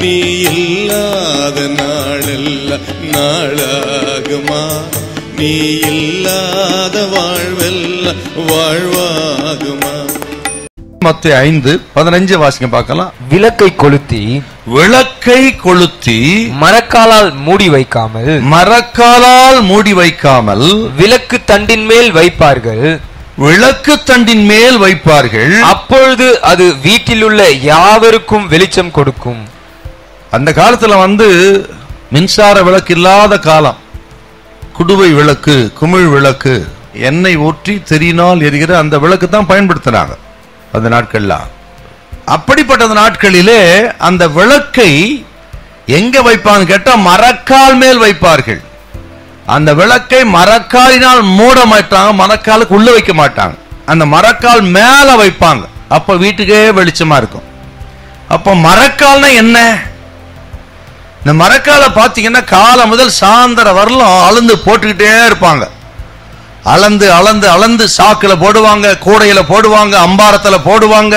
நீ இல்லாத நாளெல்லாம் நாளாகுமா நீ இல்லாத வாழ்வெல்லாம் வாழ்வாகுமா மத்திய ஐந்து பதினஞ்சு வாசிங்க பார்க்கலாம் விளக்கை கொளுத்தி விளக்கை கொளுத்தி மரக்காலால் மூடி வைக்காமல் மரக்காலால் மூடி வைக்காமல் விளக்கு தண்டின் மேல் வைப்பார்கள் விளக்கு தண்டின் மேல் வைப்பார்கள் அப்பொழுது அது வீட்டிலுள்ள யாவருக்கும் வெளிச்சம் கொடுக்கும் அந்த காலத்துல வந்து மின்சார விளக்கு இல்லாத காலம் குடுவை விளக்கு குமிழ் விளக்கு எண்ணெய் ஊற்றி தெரியனால் எரிகிற அந்த விளக்கு தான் பயன்படுத்தினாங்க அந்த நாட்கள்லாம் அப்படிப்பட்ட அந்த நாட்களிலே அந்த விளக்கை எங்க வைப்பாங்க கேட்டா மரக்கால் மேல் வைப்பார்கள் அந்த விளக்கை மரக்காலினால் மூட மாட்டாங்க மரக்காலுக்கு உள்ள வைக்க மாட்டாங்க அந்த மரக்கால் மேல வைப்பாங்க அப்ப வீட்டுக்கே வெளிச்சமா இருக்கும் அப்ப மரக்கால்னா என்ன இந்த மரக்கால பாத்தீங்கன்னா காலை முதல் சாயந்தரம் வரலும் அளந்து போட்டுக்கிட்டே இருப்பாங்க அளந்து அளந்து அளந்து சாக்குல போடுவாங்க கூடையில போடுவாங்க அம்பாரத்துல போடுவாங்க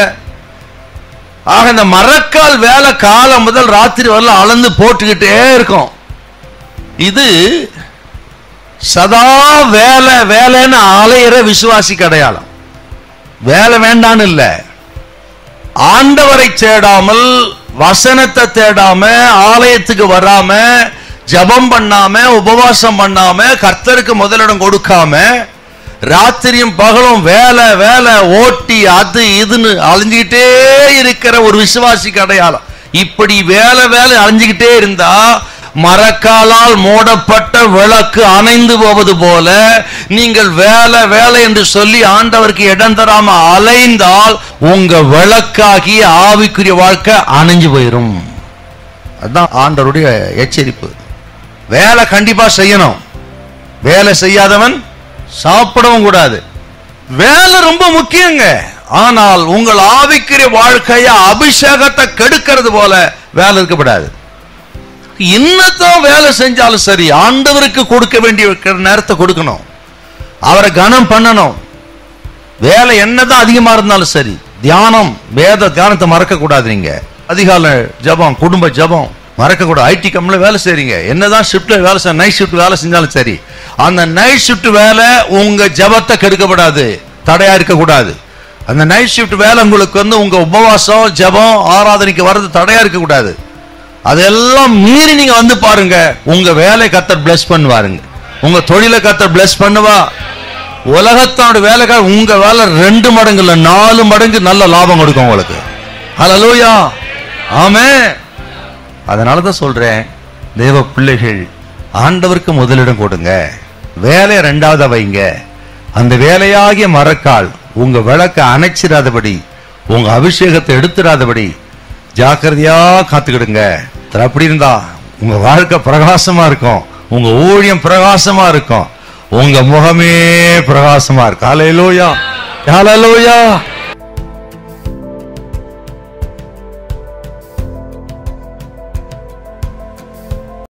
ஆக இந்த மரக்கால் வேலை காலம் முதல் ராத்திரி வரல அளந்து போட்டுக்கிட்டே இருக்கும் இது சதா வேலை வேலைன்னு அலையிற விசுவாசிக்கு அடையாளம் வேலை வேண்டான்னு இல்லை ஆண்டவரை தேடாமல் வசனத்தை தேடாம ஆலயத்துக்கு வராம ஜெபம் பண்ணாம உபவாசம் பண்ணாம கர்த்தருக்கு முதலிடம் கொடுக்காம ராத்திரியும் பகலும் வேலை வேலை ஓட்டி அது இதுன்னு அலைஞ்சுக்கிட்டே இருக்கிற ஒரு விசுவாசிக்கு அடையாளம் இப்படி வேலை வேலை அலைஞ்சுக்கிட்டே இருந்தா மரக்காலால் மூடப்பட்ட விளக்கு அணைந்து போவது போல நீங்கள் வேலை வேலை என்று சொல்லி ஆண்டவருக்கு இடம் தராம அலைந்தால் உங்க விளக்காகிய ஆவிக்குரிய வாழ்க்கை அணைஞ்சு போயிரும் அதுதான் ஆண்டவருடைய எச்சரிப்பு வேலை கண்டிப்பா செய்யணும் வேலை செய்யாதவன் சாப்பிடவும் கூடாது வேலை ரொம்ப முக்கியங்க ஆனால் உங்கள் ஆவிக்குரிய வாழ்க்கைய அபிஷேகத்தை கெடுக்கிறது போல வேலை இருக்கப்படாது என்னத்தான் வேலை செஞ்சாலும் சரி ஆண்டவருக்கு கொடுக்க வேண்டிய நேரத்தை கொடுக்கணும் அவரை கனம் பண்ணணும் வேலை என்னதான் அதிகமா இருந்தாலும் சரி தியானம் வேத தியானத்தை மறக்க கூடாது நீங்க அதிகால ஜபம் குடும்ப ஜபம் மறக்க கூடாது ஐடி கம்பெனில வேலை செய்றீங்க என்னதான் ஷிஃப்ட்ல வேலை செய்ய நைட் ஷிஃப்ட் வேலை செஞ்சாலும் சரி அந்த நைட் ஷிஃப்ட் வேலை உங்க ஜபத்தை கெடுக்கப்படாது தடையா இருக்க கூடாது அந்த நைட் ஷிஃப்ட் வேலை உங்களுக்கு வந்து உங்க உபவாசம் ஜபம் ஆராதனைக்கு வர்றது தடையா இருக்க கூடாது அதெல்லாம் மீறி நீங்க வந்து பாருங்க உங்க வேலை கத்தர் பிளஸ் பண்ணுவாருங்க உங்க தொழிலை கத்தர் பிளஸ் பண்ணுவா உலகத்தோட வேலைக்கார உங்க வேலை ரெண்டு மடங்கு இல்ல நாலு மடங்கு நல்ல லாபம் கொடுக்கும் உங்களுக்கு ஹalleluya ஆமே அதனால தான் சொல்றேன் தேவ பிள்ளைகள் ஆண்டவருக்கு முதலிடம் கொடுங்க வேலையை ரெண்டாவதா வைங்க அந்த வேலையாகிய மரக்கால் உங்க விளக்க அணைச்சிடாதபடி உங்க அபிஷேகத்தை எடுத்துடாதபடி ஜாக்கிரதையா காத்துக்கிடுங்க அது அப்படி இருந்தா உங்க வாழ்க்கை பிரகாசமா இருக்கும் உங்க ஊழியம் பிரகாசமா இருக்கும் உங்க முகமே பிரகாசமா இருக்கும் ஹalleluya ஹalleluya